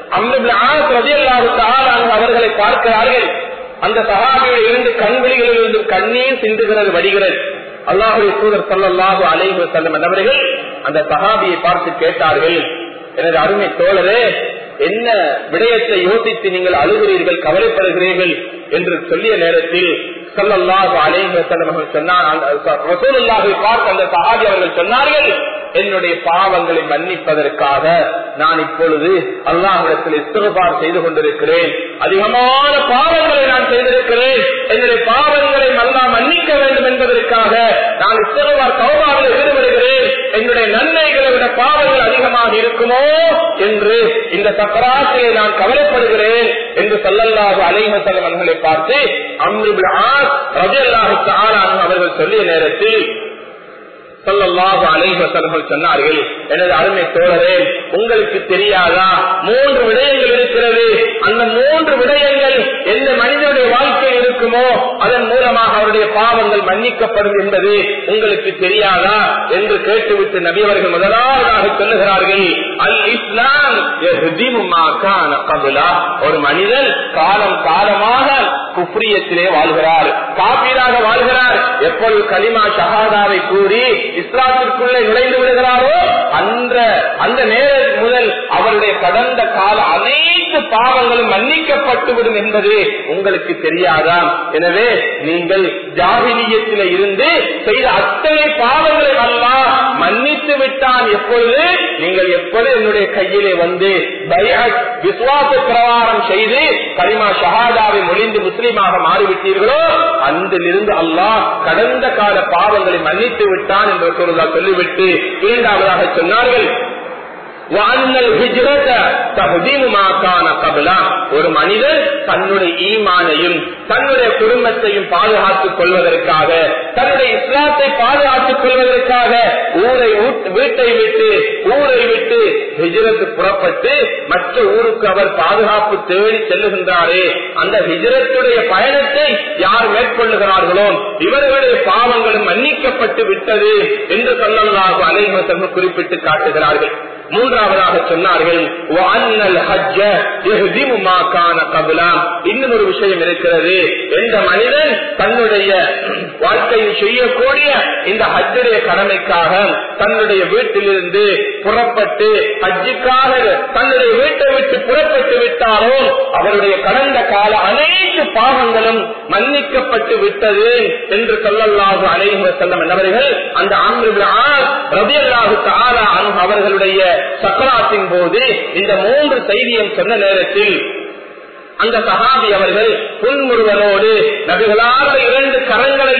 அவர்களை பார்க்கிறார்கள் அந்த சகாபியுடைய இரண்டு கண்களிகளில் இருந்து கண்ணீர் சிந்துகிறது வடிகிறது அல்லாஹுடைய தூதர் சல்லாஹு அலைஹு செல்லும் அவர்கள் அந்த சகாபியை பார்த்து கேட்டார்கள் எனது அருமை தோழரே என்ன விடயத்தை யோசித்து நீங்கள் அழுகிறீர்கள் கவலைப்படுகிறீர்கள் என்று சொல்லிய நேரத்தில் சல்லல்லாஹு அலைஹி வஸல்லம் சொன்னார் பார்த்து அந்த சஹாபி அவர்கள் சொன்னார்கள் என்னுடைய பாவங்களை மன்னிப்பதற்காக நான் இப்பொழுது அல்லாஹிடத்தில் இஸ்திரபார் செய்து கொண்டிருக்கிறேன் அதிகமான பாவங்களை நான் செய்திருக்கிறேன் என்னுடைய பாவங்களை நல்லா மன்னிக்க வேண்டும் என்பதற்காக நான் இஸ்திரபார் சௌபாவில் ஈடுபடுகிறேன் என்னுடைய நன்மைகளை விட பாவங்கள் அதிகமாக இருக்குமோ என்று இந்த சக்கராசியை நான் கவலைப்படுகிறேன் என்று சொல்லல்லாஹு அலைஹசல்லம் அவர்களை பார்த்து அம்ருபில் அவர்கள் சொல்லிய நேரத்தில் சொல்லல்லாஹு அலைஹசல்கள் சொன்னார்கள் எனது அருமை தோழரே உங்களுக்கு தெரியாதா மூன்று விடயங்கள் இருக்கிறது அந்த மூன்று விடயங்கள் எந்த மனிதனுடைய வாழ்க்கையில் இருக்குமோ அதன் மூலமாக அவருடைய பாவங்கள் மன்னிக்கப்படும் என்பது உங்களுக்கு தெரியாதா என்று கேட்டுவிட்டு நபியவர்கள் முதலாவதாக சொல்லுகிறார்கள் அல் இஸ்லாம் ஒரு மனிதன் காலம் காலமாக குப்ரியத்திலே வாழ்கிறார் காப்பீராக வாழ்கிறார் எப்பொழுது கலிமா ஷஹாதாவை கூறி இஸ்லாத்திற்குள்ளே நுழைந்து விடுகிறாரோ அந்த அந்த நேரம் முதல் அவருடைய கடந்த கால அனைத்து பாவங்களும் மன்னிக்கப்பட்டுவிடும் என்பது உங்களுக்கு தெரியாதா எனவே நீங்கள் ஜாகிலியத்தில இருந்து செய்த அத்தனை பாவங்களை அல்ல மன்னித்து விட்டான் எப்பொழுது நீங்கள் எப்பொழுது என்னுடைய கையிலே வந்து விசுவாச பிரகாரம் செய்து கரிமா ஷஹாதாவை மொழிந்து முஸ்லீமாக மாறிவிட்டீர்களோ அன்றிலிருந்து அல்லாஹ் கடந்த கால பாவங்களை மன்னித்து விட்டான் என்று சொல்லிவிட்டு இரண்டாவதாக சொன்னார்கள் ஒரு மனிதன் தன்னுடைய ஈமானையும் தன்னுடைய குடும்பத்தையும் பாதுகாத்துக் கொள்வதற்காக தன்னுடைய இஸ்லாத்தை பாதுகாத்துக் கொள்வதற்காக ஊரை வீட்டை விட்டு ஊரை விட்டு ஹிஜரத்து புறப்பட்டு மற்ற ஊருக்கு அவர் பாதுகாப்பு தேடி செல்லுகின்றாரே அந்த ஹிஜரத்துடைய பயணத்தை யார் மேற்கொள்ளுகிறார்களோ இவர்களுடைய பாவங்களும் மன்னிக்கப்பட்டு விட்டது என்று சொல்லலாக அலைமசம் குறிப்பிட்டு காட்டுகிறார்கள் மூன்றாவதாக சொன்னார்கள் இன்னும் ஒரு விஷயம் இருக்கிறது எந்த மனிதன் தன்னுடைய வாழ்க்கையில் செய்யக்கூடிய இந்த ஹஜ்ஜுடைய கடமைக்காக தன்னுடைய வீட்டிலிருந்து புறப்பட்டு ஹஜ்ஜுக்காக தன்னுடைய வீட்டை விட்டு புறப்பட்டு விட்டாரோ அவருடைய கடந்த கால அனைத்து பாவங்களும் மன்னிக்கப்பட்டு விட்டது என்று சொல்லல்லாஹு அலைஹு செல்லம் என்னவர்கள் அந்த ஆண்டு ரபியல்லாஹு தாரா அவர்களுடைய சக்கராத்தின் போது இந்த மூன்று செய்தியும் சொன்ன நேரத்தில் அந்த சகாபி அவர்கள் புன்முருவனோடு நபிகளாக இரண்டு கரங்களை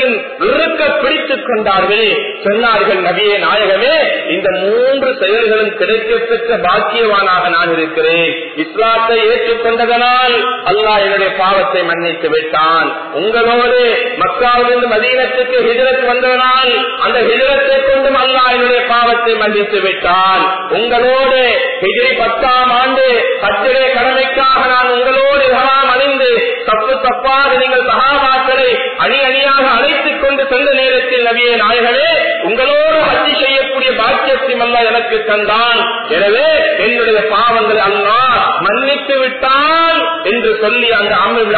பிடித்துக் கொண்டார்கள் சொன்னார்கள் நபியே நாயகமே இந்த மூன்று செயல்களும் கிடைக்கப்பெற்ற பாக்கியவானாக நான் இருக்கிறேன் இஸ்லாத்தை ஏற்றுக்கொண்டதனால் அல்லாஹ் என்னுடைய பாவத்தை மன்னித்து விட்டான் உங்களோடு மக்காவிலிருந்து மதீனத்துக்கு ஹிஜரத் வந்ததனால் அந்த ஹிஜரத்தை கொண்டும் அல்லாஹ் என்னுடைய பாவத்தை மன்னித்து விட்டான் உங்களோடு ஹிஜரி பத்தாம் ஆண்டு பத்திரை கடமைக்காக நான் உங்களோடு ஹராம் அணிந்து தப்பு தப்பாக நீங்கள் சகாபாக்களை அணி அணியாக அழைத்துக் கொண்டு சென்ற நேரத்தில் நபியே நாயகமே உங்களோடு ஹஜ்ஜி செய்யக்கூடிய பாக்கியத்தையும் அல்ல எனக்கு தந்தான் எனவே என்னுடைய பாவங்களை அல்லா மன்னித்து விட்டான் என்று சொல்லி அந்த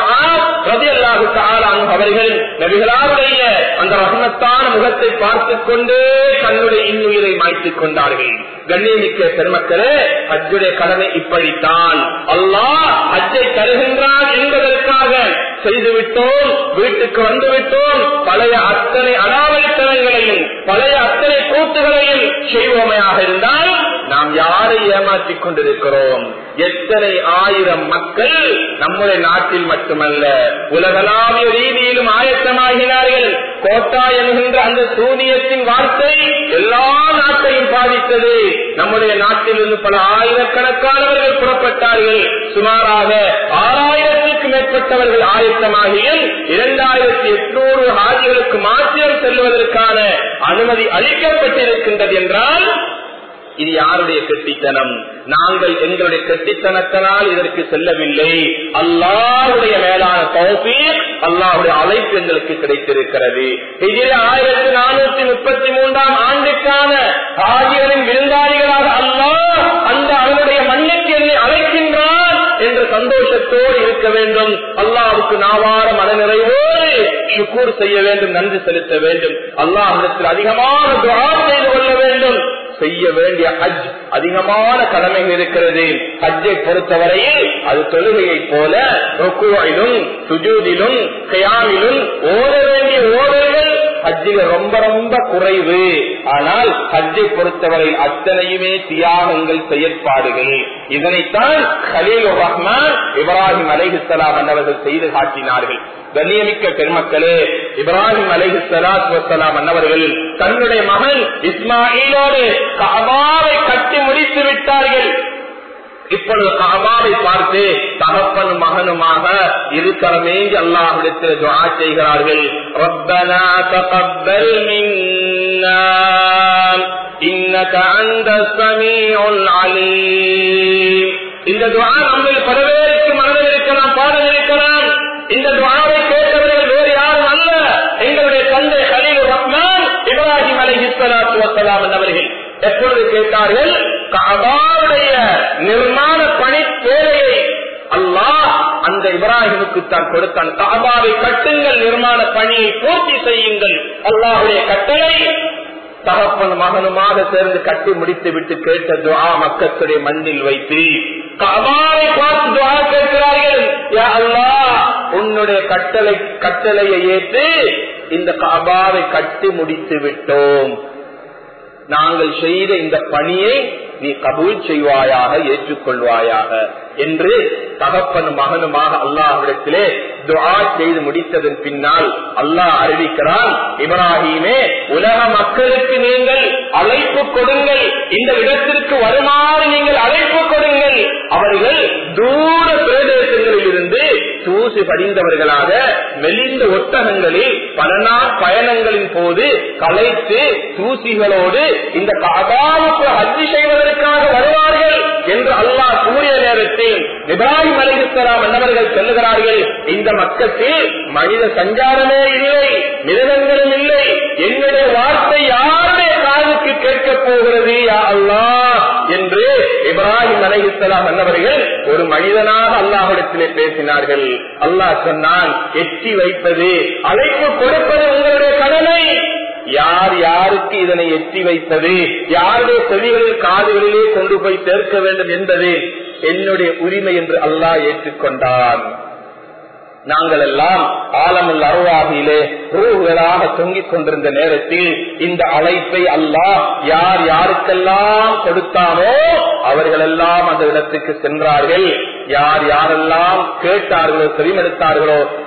ரதி அல்லாஹுக்கு ஆளாங்க அவர்கள் நபிகளாருடைய அந்த ரகமத்தான முகத்தை பார்த்துக் கொண்டே தன்னுடைய இன்னுயிரை மாய்த்துக் கொண்டார்கள் கண்ணியமிக்க பெருமக்களே ஹஜ்ஜுடைய கடமை இப்படித்தான் அல்லாஹ் ஹஜ்ஜை தருகின்றான் என்பதற்காக செய்துவிட்டோம் வீட்டுக்கு வந்துவிட்டோம் பழைய அத்தனை அடாவடித்தனங்களையும் பழைய அத்தனை கூத்துகளையும் செய்வோமையாக இருந்தால் நாம் யாரை ஏமாற்றிக் கொண்டிருக்கிறோம் எத்தனை ஆயிரம் மக்கள் நம்முடைய நாட்டில் மட்டுமல்ல உலகளாவிய ரீதியிலும் ஆயத்தமாகினார்கள் கோட்டா என்கின்ற அந்த சூனியத்தின் வார்த்தை எல்லா நாட்டையும் பாதித்தது நம்முடைய நாட்டிலிருந்து பல ஆயிரக்கணக்கானவர்கள் புறப்பட்டார்கள் சுமாராக ஆறாயிரத்திற்கும் மேற்பட்டவர்கள் ஆயத்தமாகியும் இரண்டாயிரத்தி எட்நூறு ஹாஜிகளுக்கு மாத்திரம் செல்வதற்கான அனுமதி அளிக்கப்பட்டிருக்கின்றது என்றால் இது யாருடைய கெட்டித்தனம் நாங்கள் எங்களுடைய கெட்டித்தனத்தினால் இதற்கு செல்லவில்லை அல்லாவுடைய மேலான தோப்பி அல்லாவுடைய அழைப்பு எங்களுக்கு கிடைத்திருக்கிறது இதில் ஆயிரத்தி நானூத்தி முப்பத்தி மூன்றாம் ஆண்டுக்கான ஆகியரின் விருந்தாளிகளாக அல்லாஹ் அந்த அவனுடைய மண்ணுக்கு என்னை அழைக்கின்றான் என்ற சந்தோஷத்தோடு இருக்க வேண்டும் அல்லாவுக்கு நாவார மனநிறைவோடு சுக்கூர் செய்ய வேண்டும் நன்றி செலுத்த வேண்டும் அல்லாஹிடத்தில் அதிகமான துவா செய்து கொள்ள வேண்டும் செய்ய வேண்டிய ஹஜ் அதிகமான கடமைகள் இருக்கிறது ஹஜ்ஜை பொறுத்தவரையில் அது தொழுகையை போல ருக்குவிலும் சுஜூதிலும் கயாமிலும் ஓட வேண்டிய ஓடல்கள் ஹஜ்ஜில ரொம்ப ரொம்ப குறைவு ஆனால் ஹஜ்ஜை பொறுத்தவரை அத்தனையுமே தியாகங்கள் செயற்பாடுகள் இதனைத்தான் ஹலீல் ரஹ்மான் இப்ராஹிம் அலைஹிஸ்லாம் அன்னவர்கள் செய்து காட்டினார்கள் கண்ணியமிக்க பெருமக்களே இப்ராஹிம் அலைஹி சலாத் வசலாம் அன்னவர்கள் தன்னுடைய மகன் இஸ்மாயிலோடு கபாவை கட்டி முடித்து விட்டார்கள் இப்பொழுது கபாவை பார்த்து தகப்பனும் மகனுமாக இருக்கரமேங்கி அல்லாஹிடத்தில் துவா செய்கிறார்கள் ரப்பனா தகப்பல் மின்னா இன்னக அந்த சமீஉல் அலீம் இந்த துவா நம்மில் பலவேருக்கு மனதில் இருக்கலாம் பாடம் இருக்கலாம் இந்த துவாவை கேட்டவர்கள் வேறு யாரும் அல்ல எங்களுடைய தந்தை ஹலீல் ரஹ்மான் இப்ராஹிம் அலி ஹிஸ்வலாத்து வசலாம் என்பவர்கள் எப்பொழுது கேட்டார்கள் கபாவுடைய நிர்மாண பணி தேவையை அல்லாஹ் அந்த இப்ராஹிமுக்கு தான் கொடுத்தான் கபாவை கட்டுங்கள் நிர்மாண பணியை பூர்த்தி செய்யுங்கள் அல்லாஹுடைய கட்டளை தகப்பன் மகனுமாக சேர்ந்து கட்டி முடித்து விட்டு கேட்ட துவா மக்களுடைய மண்ணில் வைத்து கபாவை பார்த்து துவா கேட்கிறார்கள் யா அல்லாஹ் உன்னுடைய கட்டளை கட்டளையை ஏற்று இந்த கபாவை கட்டி முடித்து விட்டோம் நாங்கள் செய்த இந்த பணியை நீ கபூல் செய்வாயாக ஏற்றுக்கொள்வாயாக என்று தகப்பன் மகனுமாக அல்லாஹிடத்திலே துவா செய்து முடித்ததன் பின்னால் அல்லாஹ் அறிவிக்கிறான் இப்ராஹிமே உலக மக்களுக்கு நீங்கள் அழைப்பு கொடுங்கள் இந்த இடத்திற்கு வருமாறு நீங்கள் அழைப்பு கொடுங்கள் அவர்கள் தூர பிரதேசங்களில் இருந்து தூசி படிந்தவர்களாக மெலிந்த ஒட்டகங்களில் பல நாள் பயணங்களின் போது கலைத்து தூசிகளோடு இந்த கபாவுக்கு ஹஜ்ஜி செய்வதற்காக வருவார்கள் என்று அல்லாஹ் கூறிய நேரத்தில் இப்ராஹிம் அலிஸ்லாம் என்னவர்கள் சொல்லுகிறார்கள் இந்த மக்கத்தில் மனித சஞ்சாரமே இல்லை மிருகங்களும் இல்லை என்னுடைய வார்த்தை யாருடைய காதுக்கு கேட்க போகிறது யா அல்லாஹ் என்று இப்ராஹிம் அலைஹிஸ்லாம் என்னவர்கள் ஒரு மனிதனாக அல்லாஹிடத்திலே பேசினார்கள் அல்லாஹ் சொன்னான் எட்டி வைப்பது அழைப்பு கொடுப்பது உங்களுடைய கடமை யார் யாருக்கு இதனை எட்டி வைப்பது யாருடைய செவிகளில் காதுகளிலே கொண்டு போய் சேர்க்க வேண்டும் என்பது என்னுடைய உரிமை என்று அல்லாஹ் ஏற்றுக்கொண்டான் நாங்கள் எல்லாம் ஆலமுல் அருவாகியிலே ரூகளாக தொங்கிக் கொண்டிருந்த நேரத்தில் இந்த அழைப்பை அல்லாஹ் யார் யாருக்கெல்லாம் கொடுத்தானோ அவர்கள் எல்லாம் அந்த இடத்துக்கு சென்றார்கள் யார் யாரெல்லாம் கேட்டார்களோ செவிமடுத்தார்களோ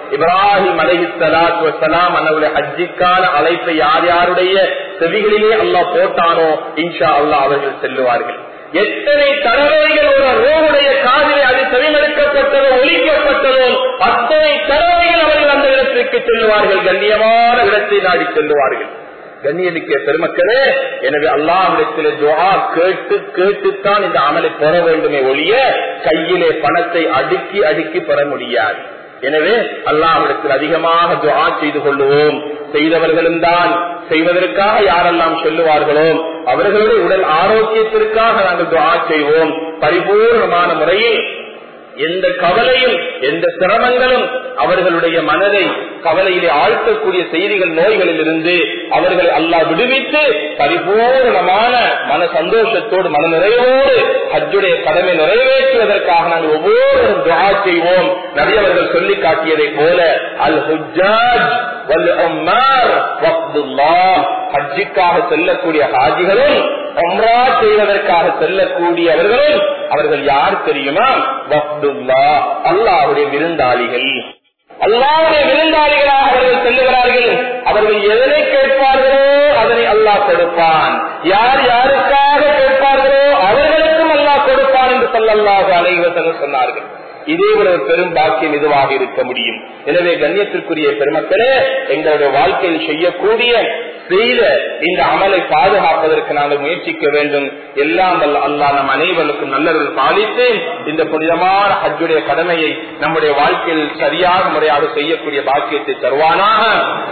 இப்ராஹிம் அலஹி சலாத்து வசலாம் அன்னவருடைய ஹஜ்ஜிக்கான அழைப்பை யார் யாருடைய செவிகளிலே அல்லாஹ் போட்டானோ இன்ஷா அல்லாஹ் அவர்கள் செல்லுவார்கள் எத்தனை தடவைகள் ஒரு ரோகுடைய காதிலே அது செவிமடுக்கப்பட்டதோ ஒழிக்கப்பட்டதோ அத்தனை தடவைகள் அவர்கள் அந்த இடத்திற்கு செல்லுவார்கள் கண்ணியமான இடத்தை நாடி செல்லுவார்கள் கண்ணியமிக்க பெருமக்களே எனவே அல்லாஹிடத்திலே துவா கேட்டு கேட்டுத்தான் இந்த அமலை பெற வேண்டுமே ஒழிய கையிலே பணத்தை அடுக்கி அடுக்கி பெற முடியாது எனவே அல்லாஹிடத்தில் அதிகமாக துவா செய்து கொள்ளுவோம் செய்தவர்களும் தான் செய்வதற்காக யாரெல்லாம் சொல்லுவார்களோ அவர்களுடைய உடல் ஆரோக்கியத்திற்காக நாங்கள் துவா செய்வோம் பரிபூர்ணமான முறையில் எந்த கவலையும் எந்த சிரமங்களும் அவர்களுடைய மனதை கவலையிலே ஆழ்த்தக்கூடிய செய்திகள் நோய்களில் இருந்து அவர்களை அல்லாஹ் விடுவித்து பரிபூர்ணமான மன சந்தோஷத்தோடு மன நிறைவோடு ஹஜ்ஜுடைய கடமை நிறைவேற்றுவதற்காக நாங்கள் ஒவ்வொருவரும் துவா செய்வோம் நிறையவர்கள் சொல்லி காட்டியதை போல அல் ஹுஜாஜ் வல் உம்மார் வக்துல்லாஹ் ஹஜ்ஜிக்காக செல்லக்கூடிய ஹாஜிகளும் உம்ரா செய்வதற்காக செல்லக்கூடியவர்களும் அவர்கள் யார் தெரியுமா வக்துல்லா அல்லாஹுடைய விருந்தாளிகள் அல்லாவுடைய விருந்தாளிகளாக அவர்கள் செல்லுகிறார்கள் அவர்கள் எதனை கேட்பார்களோ அதனை அல்லாஹ் கொடுப்பான் யார் யாருக்காக கேட்பார்களோ அவர்களுக்கும் அல்லாஹ் கொடுப்பான் என்று சொல்லல்லாக அனைவர்கள் சொன்னார்கள் இதே ஒரு பெரும் பாக்கியம் இதுவாக இருக்க முடியும் எனவே கண்ணியத்திற்குரிய பெருமக்களே எங்களுடைய வாழ்க்கையில் செய்யக்கூடிய செய்த இந்த அமலை பாதுகாப்பதற்கு நாங்கள் முயற்சிக்க வேண்டும் எல்லாம் வல்ல அல்லாஹ் நம் அனைவருக்கும் நல்லவர்கள் பாலித்து இந்த புனிதமான ஹஜ்ஜுடைய கடமையை நம்முடைய வாழ்க்கையில் சரியாக முறையாக செய்யக்கூடிய பாக்கியத்தை தருவானாக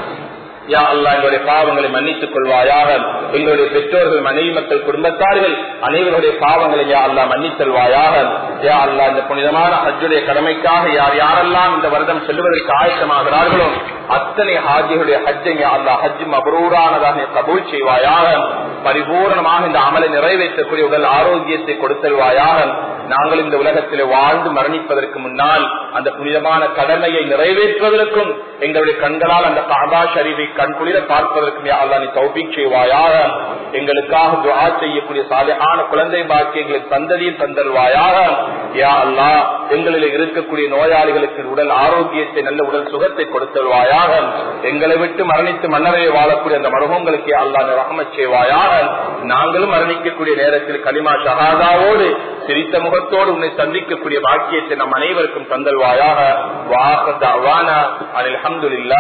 யா அல்லா எங்களுடைய பாவங்களை மன்னித்துக் கொள்வாயாக எங்களுடைய பெற்றோர்கள் மனைவி மக்கள் குடும்பத்தார்கள் அனைவருடைய பாவங்களை யா அல்லா மன்னித்தல்வாயாக யா அல்லா இந்த புனிதமான ஹஜ்ஜுடைய கடமைக்காக யார் யாரெல்லாம் இந்த வருடம் செல்வதற்கு ஆயத்தமாகிறார்களோ அத்தனை ஹாஜிகளுடைய ஹஜ்ஜை யா அல்லா ஹஜ் மபரூரானதாக கபூல் செய்வாயாக பரிபூர்ணமாக இந்த அமலை நிறைவேற்றக்கூடிய உடல் ஆரோக்கியத்தை கொடுத்தல்வாயாக நாங்கள் இந்த உலகத்திலே வாழ்ந்து மரணிப்பதற்கு முன்னால் அந்த புனிதமான கடமையை நிறைவேற்றுவதற்கும் எங்களுடைய கண்களால் அந்த காபா ஷரீஃபை கண்குளிர பார்ப்பதற்கும் அல்லா நீ தௌபிக் செய்வாயாக எங்களுக்காக துவா செய்யக்கூடிய சாலையான குழந்தை பாக்கியங்களுக்கு சந்ததியில் தந்தல்வாயாக யா அல்லா எங்களில் இருக்கக்கூடிய நோயாளிகளுக்கு உடல் ஆரோக்கியத்தை நல்ல உடல் சுகத்தை கொடுத்தல்வாயாக எங்களை விட்டு மரணித்து மன்னரையை வாழக்கூடிய அந்த மருமங்களுக்கு அல்லா ரஹமத் செய்வாயாக நாங்களும் மரணிக்கக்கூடிய நேரத்தில் கலிமா ஷஹாதாவோடு சிரித்த முகத்தோடு உன்னை சந்திக்கக்கூடிய பாக்கியத்தை நம் அனைவருக்கும் தந்தல்வாயாக வாக அனில் அஹமதுல்லா